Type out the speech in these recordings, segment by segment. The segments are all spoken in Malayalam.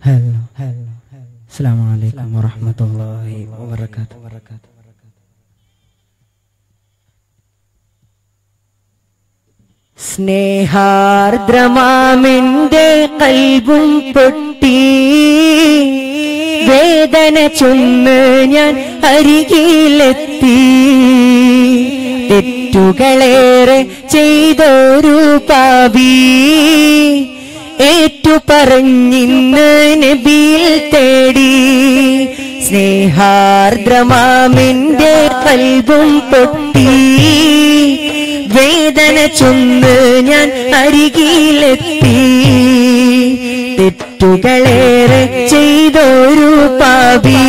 ഹലോ അസ്സാം വലൈക്കും വറഹമത്തല്ലാഹി വബർക്കാത്തു സ്നേഹാർദ്രമാമിന്റെ കൽവും പൊട്ടി വേദന ചൊന്ന് ഞാൻ അരികിലെത്തി തെറ്റുകളേറെ ചെയ്തൊരു പാപി ഏറ്റുപറഞ്ഞിന്ന് നബിയിൽ തേടി സ്നേഹാർദ്രമാമിന്റെ കൽവും പൊട്ടി വേദന ചൊന്ന് ഞാൻ അരികിലെത്തി തെറ്റുകളേറെ ചെയ്തൊരു പാപി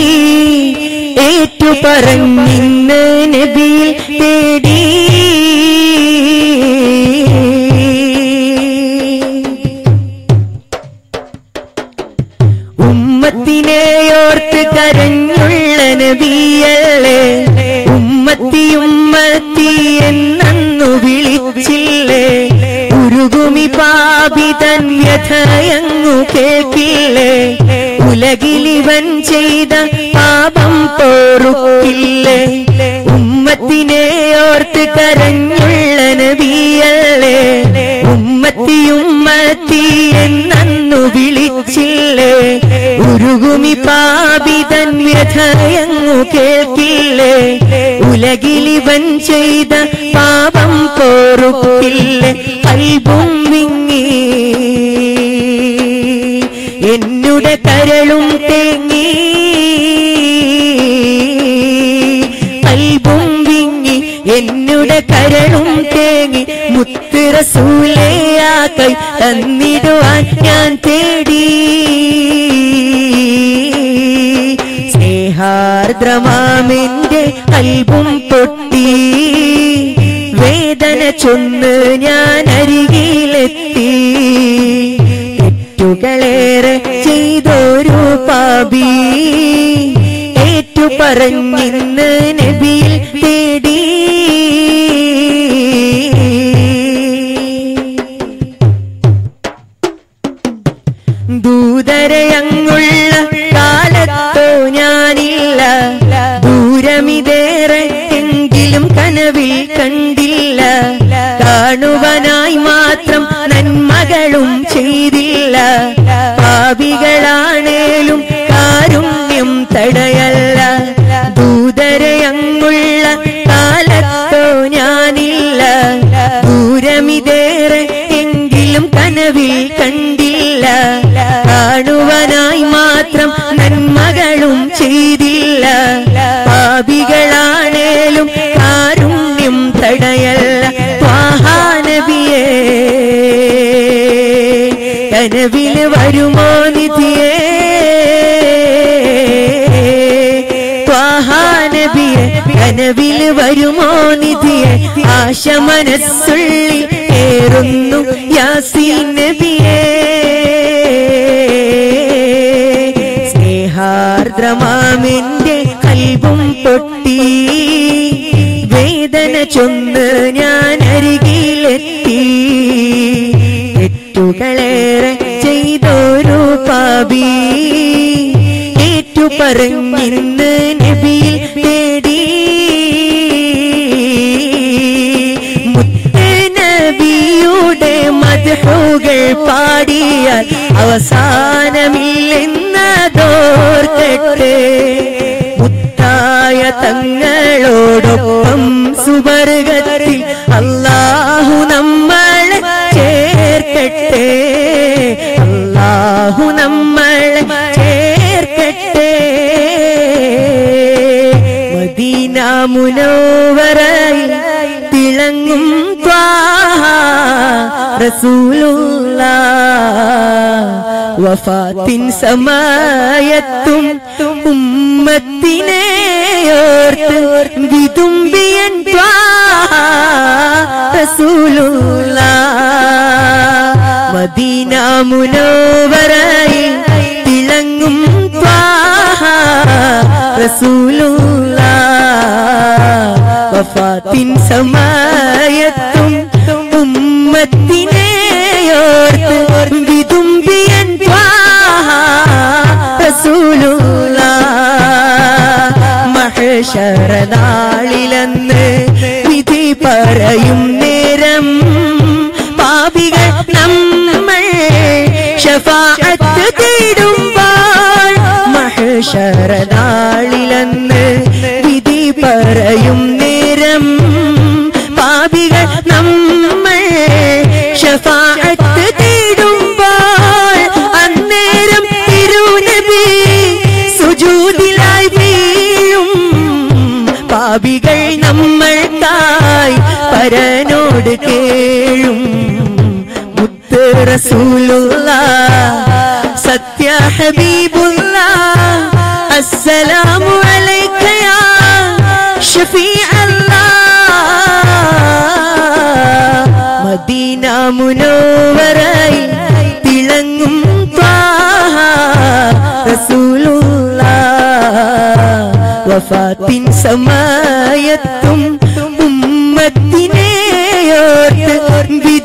ഏറ്റുപറഞ്ഞിന്ന് നബിയിൽ തേടി ഉമ്മത്തിനെയോർത്ത് കരഞ്ഞുള്ള നബിയല്ലേ ഉമ്മത്തി ഉമ്മത്തി എന്നന്നു വിളിച്ചില്ലേ ഉരുകുമി പാപിതൻ വ്യഥയങ്ങു കേൾക്കില്ലേ ഉലകിലിവൻ ചെയ്ത പാപം പോറുക്കില്ലേ ഉമ്മത്തിനെ ഓർത്ത് കരഞ്ഞുള്ള നബിയല്ലേ ഉമ്മത്തി ഉമ്മത്തി എന്നന്നു വിളിച്ചില്ലേ ഉരുകുമി പാപിതൻ വ്യഥയങ്ങു കേൾക്കില്ലേ ഉലകിലിവൻ ചെയ്ത പാപം പോറുക്കില്ലേ കൽബും വിങ്ങി എന്നുടെ കരളും തേങ്ങി കൽബും വിങ്ങി എന്നുടെ കരളും തേങ്ങി മുത്തുറസൂലയാ കൈ തന്നിടുവാൻ ഞാൻ തേടി സ്നേഹാർദ്രമാമിന്റെ കൽബും പൊട്ടി വേദന ചൊന്ന് ഞാൻ അരികിലെത്തി തെറ്റുകളേറെ ചെയ്തൊരു പാപി ഏറ്റു പറഞ്ഞിന്ന് നബിയിൽ തേടി ദൂതരയങ്ങുള്ള കാലത്തോ ഞാനില്ല ദൂരമിതേറെ എങ്കിലും കനവിൽ കണ്ടില്ല കാണുവാനായി മാത്രം നന്മകളും ചെയ്തില്ല പാപികളാണേലും കാരുണ്യം തടയല്ല ദൂതരയങ്ങുള്ള കാലത്തോ ഞാനില്ല ദൂരമിതേറെ എങ്കിലും കനവിൽ കണ്ടില്ല കാണുവാനായി മാത്രം നന്മകളും ചെയ്തില്ല പാപികളാണേലും കാരുണ്യം തടയല്ല ത്വാഹാനബിയേ കനവിൽ വരുമോ നിധിയേ ത്വാഹാനബിയെ കനവിൽ വരുമോ നിധിയെ ആശ മനസ്സുള്ളിൽ ഏറുന്നു യാസീൻ നബിയേ സ്നേഹാർദ്രമാമിന്റെ കൽബും പൊട്ടി വേദന ചൊന്ന് ഞാൻ അരികിലെത്തി തെറ്റുകളേറെ ചെയ്തൊരു പാപി ഏറ്റു പറഞ്ഞിന്ന് നബിയിൽ തേടി മുത്തനബിയുടെ മധുകൾ പാടിയാൽ അവസാനമില്ലെന്നതോർക്കട്ടെ മുത്തായ തങ്ങളോടൊപ്പം സുവർഗത്തിൽ അല്ലാഹു നമ്മളെ ചേർക്കട്ടെ അല്ലാഹു നമ്മളെ ചേർക്കട്ടെ മദീന മുനോവറയിൽ തിളങ്ങും ത്വാഹ റസൂലുള്ള വഫാത്തിൻ സമയത്തും ഉമ്മത്തിനെ ഓർത്ത് വിതുമ്പിയൻ ത്വാഹ റസൂലുള്ള മദീന മുനോവറയിൽ തിളങ്ങും ത്വാഹ റസൂലുള്ള വഫാത്തിൻ സമയത്തും ഉമ്മത്തിനെ ഓർത്ത് വിതുമ്പിയൻ ത്വാഹ മഹിഷറനാളിലെന്ന് വിധി പറയും നേരം പാപികൾ നമ്മൾ ഷഫാഅത്ത് തേടുമ്പോൾ അന്നേരം തിരുനബി സുജൂദിലായി വീഴും പാപികൾ നമ്മൾക്കായി പരനോട് കേഴും മുത്ത് റസൂലുള്ള സത്യ ഹബീബുള്ള അസ്സലാമു അലൈക യാ ഷഫീഅ മദീന മുനവറയിൽ തിളങ്ങും ത്വാഹ റസൂലുള്ള വഫാത്തിൻ സമയത്തും ഉമ്മത്തിനെ ഓർത്ത്